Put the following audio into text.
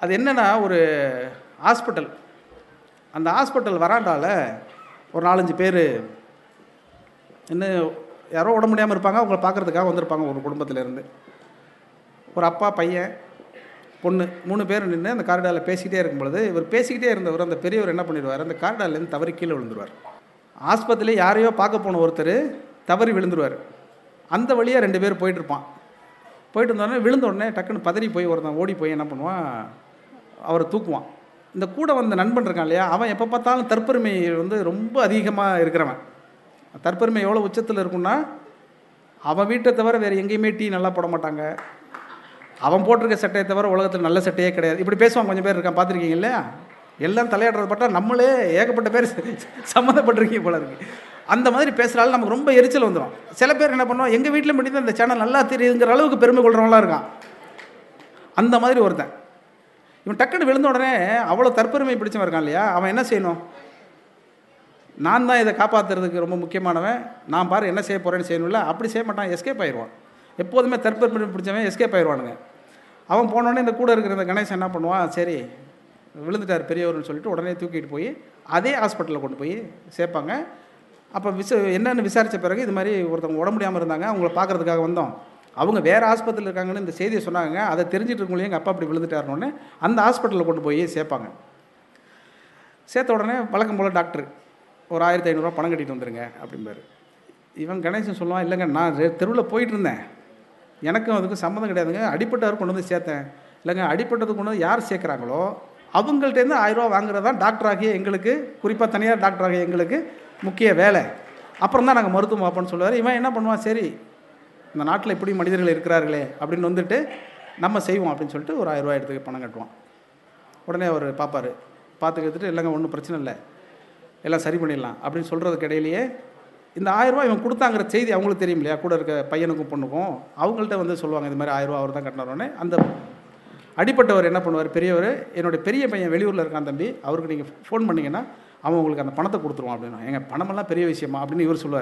அது என்னென்னா ஒரு ஹாஸ்பிட்டல் அந்த ஹாஸ்பிட்டல் வராண்டால ஒரு நாலஞ்சு பேர் என்ன யாரோ உடம்பு முடியாமல் இருப்பாங்க அவங்கள பார்க்குறதுக்காக வந்திருப்பாங்க ஒரு குடும்பத்திலேருந்து ஒரு அப்பா பையன் பொண்ணு மூணு பேர் நின்று அந்த காரிடாரில் பேசிக்கிட்டே இருக்கும் பொழுது இவர் பேசிக்கிட்டே இருந்தவர் அந்த பெரியவர் என்ன பண்ணிடுவார் அந்த காரிடார்லேருந்து தவறி கீழே விழுந்துருவார் ஆஸ்பத்திரியில் யாரையோ பார்க்க போன ஒருத்தர் தவறி விழுந்துருவார் அந்த வழியாக ரெண்டு பேர் போயிட்டு இருப்பான் போயிட்டு இருந்தோடனே விழுந்த உடனே டக்குன்னு பதறி போய் ஒருத்தன் ஓடி போய் என்ன பண்ணுவான் அவரை தூக்குவான் இந்த கூட வந்த நண்பன் இருக்கான் இல்லையா அவன் எப்போ பார்த்தாலும் தற்பெருமை வந்து ரொம்ப அதிகமாக இருக்கிறவன் தற்பெருமை எவ்வளோ உச்சத்தில் இருக்குன்னா அவன் வீட்டை தவிர வேறு எங்கேயுமே டீ நல்லா போட மாட்டாங்க அவன் போட்டிருக்க சட்டையை தவிர உலகத்தில் நல்ல சட்டையே கிடையாது இப்படி பேசுவான் கொஞ்சம் பேர் இருக்கான் பார்த்துருக்கீங்க இல்லையா எல்லாம் தலையாடுறது பட்டா நம்மளே ஏகப்பட்ட பேர் சம்மந்தப்பட்டிருக்கீங்க போல இருக்கு அந்த மாதிரி பேசுகிறாலும் நமக்கு ரொம்ப எரிச்சல் வந்துடும் சில பேர் என்ன பண்ணுவோம் எங்கள் வீட்டில் மட்டும்தான் இந்த சேனல் நல்லா தெரியுங்கிற அளவுக்கு பெருமை கொள்றவங்களாம் இருக்கான் அந்த மாதிரி ஒருத்தன் இவன் டக்குன்னு விழுந்த உடனே அவ்வளோ தற்பெருமை பிடிச்சவன் இருக்கான் இல்லையா அவன் என்ன செய்யணும் நான் தான் இதை காப்பாற்றுறதுக்கு ரொம்ப முக்கியமானவன் நான் பாரு என்ன செய்ய போகிறேன்னு செய்யணும்ல அப்படி செய்ய மாட்டான் எஸ்கேப் ஆயிடுவான் எப்போதுமே தற்பெருமை பிடிச்சவன் எஸ்கேப் ஆயிடுவானுங்க அவன் போனோடனே இந்த கூட இருக்கிற இந்த கணேசன் என்ன பண்ணுவான் சரி விழுந்துட்டார் பெரியவர்னு சொல்லிட்டு உடனே தூக்கிட்டு போய் அதே ஹாஸ்பிட்டலில் கொண்டு போய் சேர்ப்பாங்க அப்போ விச என்னென்னு விசாரித்த பிறகு இது மாதிரி ஒருத்தவங்க உடம்பு முடியாமல் இருந்தாங்க அவங்கள பார்க்கறதுக்காக வந்தோம் அவங்க வேறு ஹாஸ்பத்திரியில் இருக்காங்கன்னு இந்த செய்தியை சொன்னாங்க அதை தெரிஞ்சிட்டு இருக்கவங்களே எங்கள் அப்பா அப்படி விழுந்துட்டாருனோடனே அந்த ஹாஸ்பிட்டலில் கொண்டு போய் சேர்ப்பாங்க சேர்த்த உடனே வழக்கம் போல் டாக்டர் ஒரு ஆயிரத்தி ஐநூறுரூவா பணம் கட்டிட்டு வந்துருங்க அப்படிம்பாரு இவன் கணேசன் சொல்லுவான் இல்லைங்க நான் தெருவில் போயிட்டு இருந்தேன் எனக்கும் அதுக்கும் சம்மந்தம் கிடையாதுங்க அடிப்பட்டவர் கொண்டு வந்து சேர்த்தேன் இல்லைங்க அடிப்பட்டதுக்கு கொண்டு வந்து யார் சேர்க்குறாங்களோ அவங்கள்ட்டேருந்து ஆயிரரூவா வாங்குறது தான் டாக்டர் ஆகிய எங்களுக்கு குறிப்பாக தனியார் டாக்டர் ஆகிய எங்களுக்கு முக்கிய வேலை அப்புறம் தான் நாங்கள் மருத்துவம் பார்ப்போம்னு சொல்லுவார் இவன் என்ன பண்ணுவான் சரி இந்த நாட்டில் இப்படி மனிதர்கள் இருக்கிறார்களே அப்படின்னு வந்துட்டு நம்ம செய்வோம் அப்படின்னு சொல்லிட்டு ஒரு ஆயிரரூவா எடுத்து பணம் கட்டுவான் உடனே அவர் பார்ப்பார் பார்த்துக்கிட்டு இல்லைங்க ஒன்றும் பிரச்சனை இல்லை எல்லாம் சரி பண்ணிடலாம் அப்படின்னு சொல்கிறதுக்கு இடையிலேயே இந்த ஆயிரரூவா இவன் கொடுத்தாங்கிற செய்தி அவங்களுக்கு தெரியும் இல்லையா கூட இருக்க பையனுக்கும் பொண்ணுக்கும் அவங்கள்ட்ட வந்து சொல்லுவாங்க இது மாதிரி ஆயிரரூவா அவர் தான் கட்டினாரோடனே அந்த அடிப்பட்டவர் என்ன பண்ணுவார் பெரியவர் என்னுடைய பெரிய பையன் வெளியூரில் இருக்கான் தம்பி அவருக்கு நீங்கள் ஃபோன் பண்ணீங்கன்னா அவன் உங்களுக்கு அந்த பணத்தை கொடுத்துருவான் அப்படின்னா எங்கள் பணமெல்லாம் பெரிய விஷயமா அப்படின்னு இவர் சொல்லுவார்